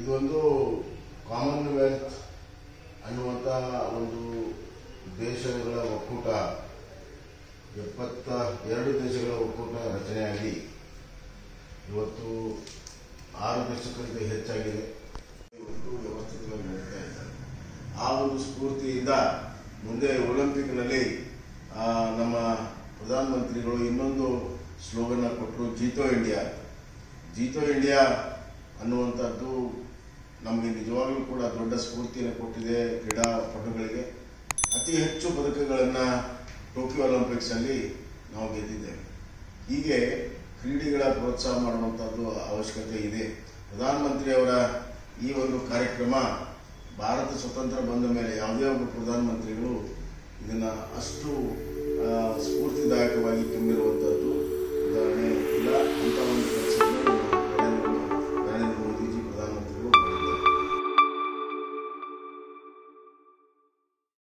ಇದೊಂದು ಕಾಮನ್ವೆಲ್ತ್ ಅನ್ನುವಂಥ ಒಂದು ದೇಶಗಳ ಒಕ್ಕೂಟ ಎಪ್ಪತ್ತ ಎರಡು ದೇಶಗಳ ಒಕ್ಕೂಟ ರಚನೆಯಾಗಿ ಇವತ್ತು ಆರು ದಶಕದಿಂದ ಹೆಚ್ಚಾಗಿದೆ ಇವತ್ತು ವ್ಯವಸ್ಥಿತವಾಗಿ ನಡೀತಾ ಇದ್ದಾರೆ ಆ ಒಂದು ಸ್ಫೂರ್ತಿಯಿಂದ ಮುಂದೆ ಒಲಿಂಪಿಕ್ನಲ್ಲಿ ಆ, ನಮ್ಮ ಪ್ರಧಾನಮಂತ್ರಿಗಳು ಇನ್ನೊಂದು ಸ್ಲೋಗನ್ನ ಕೊಟ್ಟರು ಜೀತೋ ಇಂಡಿಯಾ ಜೀತೋ ಇಂಡಿಯಾ ಅನ್ನುವಂಥದ್ದು ನಮಗೆ ನಿಜವಾಗ್ಲೂ ಕೂಡ ದೊಡ್ಡ ಸ್ಫೂರ್ತಿಯನ್ನು ಕೊಟ್ಟಿದೆ ಕ್ರೀಡಾಪಟುಗಳಿಗೆ ಅತಿ ಹೆಚ್ಚು ಪದಕಗಳನ್ನು ಟೋಕಿಯೋ ಒಲಿಂಪಿಕ್ಸಲ್ಲಿ ನಾವು ಗೆದ್ದಿದ್ದೇವೆ ಹೀಗೆ ಕ್ರೀಡೆಗಳ ಪ್ರೋತ್ಸಾಹ ಮಾಡುವಂಥದ್ದು ಅವಶ್ಯಕತೆ ಇದೆ ಪ್ರಧಾನಮಂತ್ರಿಯವರ ಈ ಒಂದು ಕಾರ್ಯಕ್ರಮ ಭಾರತ ಸ್ವತಂತ್ರ ಬಂದ ಮೇಲೆ ಯಾವುದೇ ಒಬ್ಬ ಪ್ರಧಾನಮಂತ್ರಿಗಳು ಇದನ್ನು ಅಷ್ಟು ಆ, ಸ್ಫೂರ್ತಿದಾಯಕವಾಗಿ ತುಂಬಿರುವಂಥದ್ದು